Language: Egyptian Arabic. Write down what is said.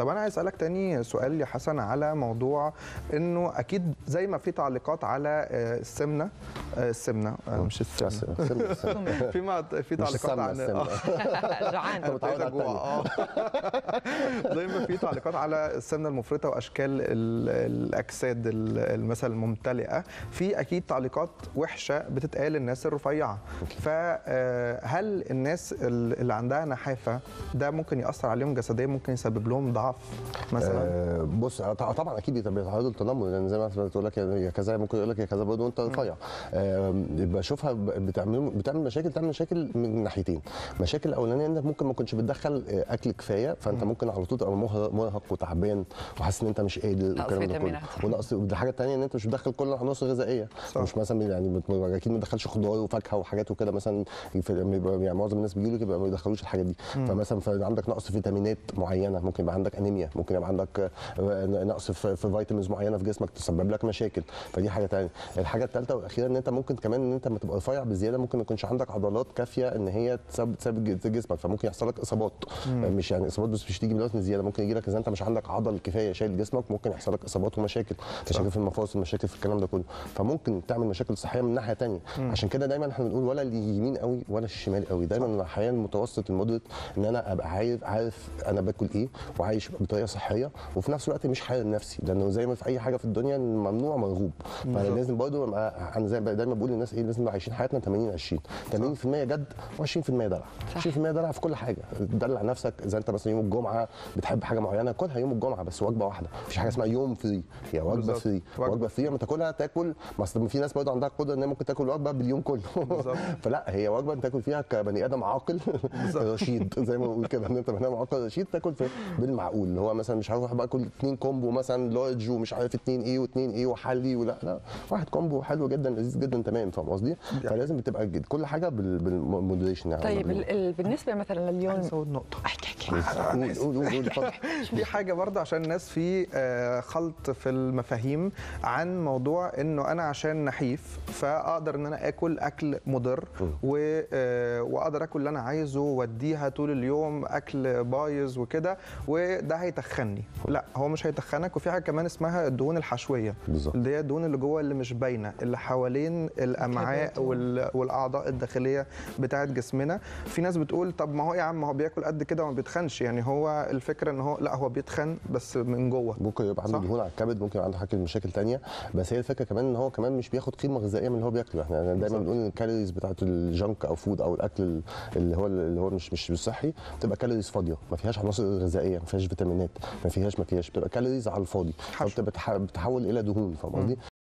طب انا عايز اسالك تاني سؤال يا حسن على موضوع انه اكيد زي ما في تعليقات على آه، السمنه آه، السمنه آه، مش بس السمنه سمنة- سمنة. في ما في مش تعليقات السمنة، عن السمنة. آه. جوعان متعود على ابتديت أجوع. اه زي ما في تعليقات على السمنه المفرطه واشكال ال- الاجساد ال- مثلا الممتلئه في اكيد تعليقات وحشه بتتقال للناس الرفيعه فهل الناس ال- اللي عندها نحافه ده ممكن ياثر عليهم جسديا ممكن يسبب لهم ضعف مثلا آه، بص آه، طبعا اكيد بيت- بيتعرضوا للتنمر لان زي ما بتقول لك يا كذا ممكن يقول لك يا كذا برضه وانت رفيع آه، بشوفها ب- بتعمل بتعمل مشاكل بتعمل مشاكل من ناحيتين مشاكل الاولانيه انك ممكن ما كنتش بتدخل آه، اكل كفايه فانت ممكن على طول تبقى مرهق مرهق وتعبان وحاسس ان انت مش قادر نقص والكلام ده كله فيتامينات. ونقص الحاجه الثانيه ان انت مش بتدخل كل العناصر الغذائيه صح. مش مثلا يعني بت- اكيد ما تدخلش خضار وفاكهه وحاجات وكده مثلا في- لما يبقى- يعني معظم الناس بيجوا لك يبقى ما يدخلوش الحاجات دي فمثلا في- عندك نقص فيتامينات معينه ممكن يبقى عندك انيميا ممكن يبقى عندك آه، نقص في في فيتامينز معينه في جسمك تسبب لك مشاكل فدي حاجه ثانيه الحاجه الثالثه والاخيره ان انت ممكن كمان ان انت لما تبقى رفيع بزياده ممكن ما يكونش عندك عضلات كافيه ان هي تثبت تثبت جسمك فممكن يحصل لك اصابات مش يعني اصابات بس مش تيجي من وزن زياده ممكن يجي لك اذا انت مش عندك عضل كفايه شايل جسمك ممكن يحصل لك اصابات ومشاكل مشاكل في المفاصل مشاكل في الكلام ده كله فممكن تعمل مشاكل صحيه من ناحيه ثانيه عشان كده دايما احنا بنقول ولا اليمين قوي ولا الشمال قوي دايما الحياه المتوسط المودريت ان انا ابقى عارف عارف انا باكل ايه وعايش بطريقه صحيه وفي نفس الوقت مش حارم نفسي لانه زي ما في اي حاجه في الدنيا ممنوع مرغوب فانا بالظبط. لازم برضه ابقى انا زي ما دايما بقول للناس ايه لازم نبقى عايشين حياتنا 80 20 80% جد و20% دلع 20% دلع في كل حاجه دلع نفسك اذا انت مثلا يوم الجمعه بتحب حاجه معينه كلها يوم الجمعه بس وجبه واحده مفيش حاجه اسمها يوم فري هي وجبه بالظبط. فري وجبة وجبه فري لما تاكلها تاكل ما اصل في ناس برضه عندها القدره ان هي ممكن تاكل وجبه باليوم كله بالظبط. فلا هي وجبه انت تاكل فيها كبني ادم عاقل رشيد زي ما بقول كده ان انت بني ادم عاقل رشيد تاكل في بالمعقول اللي هو مثلا مش عارف باكل اثنين كومبو مثلا لارج ومش عارف اثنين ايه واثنين ايه وحلي ولا لا واحد كومبو حلو جدا لذيذ جدا تمام فاهم قصدي؟ فلازم بتبقى جد. كل حاجه بال- بالمودريشن يعني طيب ال- ال- بالنسبه مثلا لليوم عايز ازود نقطه احكي احكي قول قول قول قول اتفضل في حاجه برضه عشان الناس في آه، خلط في المفاهيم عن موضوع انه انا عشان نحيف فاقدر ان انا اكل اكل مضر و- آه، واقدر اكل اللي انا عايزه واديها طول اليوم اكل بايظ وكده وده هيتخني لا هو مش هيتخنك وفي حاجه كمان اسمها الدهون الحشويه بالظبط. اللي هي الدهون اللي جوه اللي مش باينه اللي حوالين الامعاء كبد. وال- والاعضاء الداخليه بتاعه جسمنا في ناس بتقول طب ما هو يا عم هو بياكل قد كده وما بيتخنش يعني هو الفكره ان هو لا هو بيتخن بس من جوه ممكن يبقى عنده صح. دهون على الكبد ممكن يبقى عنده حاجه مشاكل تانية بس هي الفكره كمان ان هو كمان مش بياخد قيمه غذائيه من اللي هو بياكله احنا دايما بالظبط. بنقول ان الكالوريز بتاعت الجنك او فود او الاكل اللي هو اللي هو مش مش صحي بتبقى كالوريز فاضيه ما فيهاش عناصر غذائيه ما فيهاش فيتامينات ما فيهاش ما فيهاش بتبقى كالوريز على الفاضي حشو. فبتبقى بتح- بتتحول الى دهون فاهم قصدي